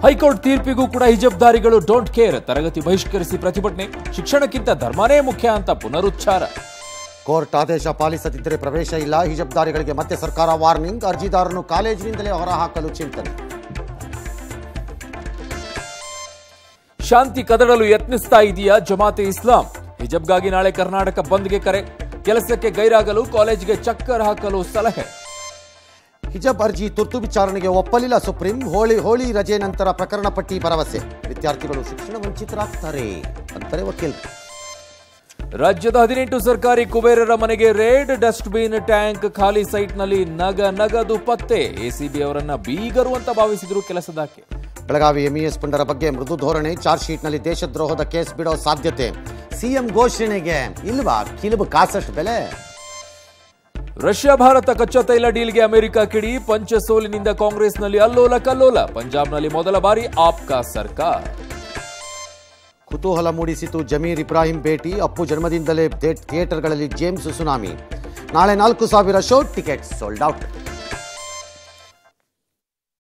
high court ತೀರ್ಪಿಗೂ ಕೂಡ ಹಿಜಬ್ದಾರಿಗಳು don't care ತರಗತಿ ಬಹಿಷ್ಕರಿಸಿ ಪ್ರತಿಭಟನೆ ಶಿಕ್ಷಣಕ್ಕಿಂತ ಧರ್ಮನೇ ಮುಖ್ಯ ಅಂತ ಪುನರುಚ್ಚಾರ ಕೋರ್ಟ್ ಆದೇಶ ಪಾಲಿಸದಿದ್ದರೆ ಪ್ರವೇಶ ಇಲ್ಲ ಹಿಜಬ್ದಾರಿಗಳಿಗೆ ಮತ್ತೆ ಸರ್ಕಾರ ವಾರ್ನಿಂಗ್ ಅರ್ಜಿದಾರರನ್ನು ಕಾಲೇಜಿನಿಂದಲೇ ಹೊರಹಾಕಲು ಚಿಂತನೆ ಶಾಂತಿ ಕದಡಲು ಯತ್ನಿಸ್ತಾ ಇದೆಯಾ ಜಮಾತೆ ಇಸ್ಲಾಂ ಹಿಜಬ್ಗಾಗಿ ನಾಳೆ ಕರ್ನಾಟಕ ಬಂದ್ಗೆ ಕರೆ ಕೆಲಸಕ್ಕೆ ಗೈರಾಗಲು ಕಾಲೇಜಿಗೆ ಚಕ್ಕರ್ ಹಾಕಲು ಸಲಹೆ ಹಿಜಬ್ ಅರ್ಜಿ ತುರ್ತು ವಿಚಾರಣೆಗೆ ಒಪ್ಪಲಿಲ್ಲ ಸುಪ್ರೀಂ ಹೋಳಿ ಹೋಳಿ ರಜೆ ನಂತರ ಪ್ರಕರಣ ಪಟ್ಟಿ ಭರವಸೆ ವಿದ್ಯಾರ್ಥಿಗಳು ಶಿಕ್ಷಣ ವಂಚಿತರಾಗ್ತಾರೆ ಅಂತಾರೆ ವಕೀಲ್ ರಾಜ್ಯದ ಹದಿನೆಂಟು ಸರ್ಕಾರಿ ಕುಬೇರರ ಮನೆಗೆ ರೇಡ್ ಡಸ್ಟ್ ಬಿನ್ ಟ್ಯಾಂಕ್ ಖಾಲಿ ಸೈಟ್ನಲ್ಲಿ ನಗ ನಗದು ಪತ್ತೆ ಎಸಿಬಿ ಅವರನ್ನ ಬೀಗರು ಅಂತ ಭಾವಿಸಿದ್ರು ಕೆಲಸದಾಕೆ ಬೆಳಗಾವಿ ಎಂಇಎಸ್ ಪುಂಡರ ಬಗ್ಗೆ ಮೃದು ಧೋರಣೆ ಚಾರ್ಜ್ ಶೀಟ್ನಲ್ಲಿ ದೇಶದ್ರೋಹದ ಕೇಸ್ ಬಿಡೋ ಸಾಧ್ಯತೆ ಸಿಎಂ ಘೋಷಣೆಗೆ ಇಲ್ವಾ ಕಿಲುಬು ಕಾಸಷ್ಟು ಬೆಲೆ ರಷ್ಯಾ ಭಾರತ ಕಚ್ಚಾ ತೈಲ ಡೀಲ್ಗೆ ಅಮೆರಿಕ ಕಿಡಿ ಪಂಚ ಸೋಲಿನಿಂದ ಕಾಂಗ್ರೆಸ್ನಲ್ಲಿ ಅಲ್ಲೋಲ ಕಲ್ಲೋಲ ಪಂಜಾಬ್ನಲ್ಲಿ ಮೊದಲ ಬಾರಿ ಆಪ್ಕಾ ಸರ್ಕಾರ ಕುತೂಹಲ ಮೂಡಿಸಿತು ಜಮೀರ್ ಇಬ್ರಾಹಿಂ ಭೇಟಿ ಅಪ್ಪು ಜನ್ಮದಿಂದಲೇ ಥಿಯೇಟರ್ಗಳಲ್ಲಿ ಜೇಮ್ಸ್ ಸುನಾಮಿ ನಾಳೆ ನಾಲ್ಕು ಸಾವಿರ ಶೋ ಟಿಕೆಟ್ ಸೋಲ್ಡ್ ಔಟ್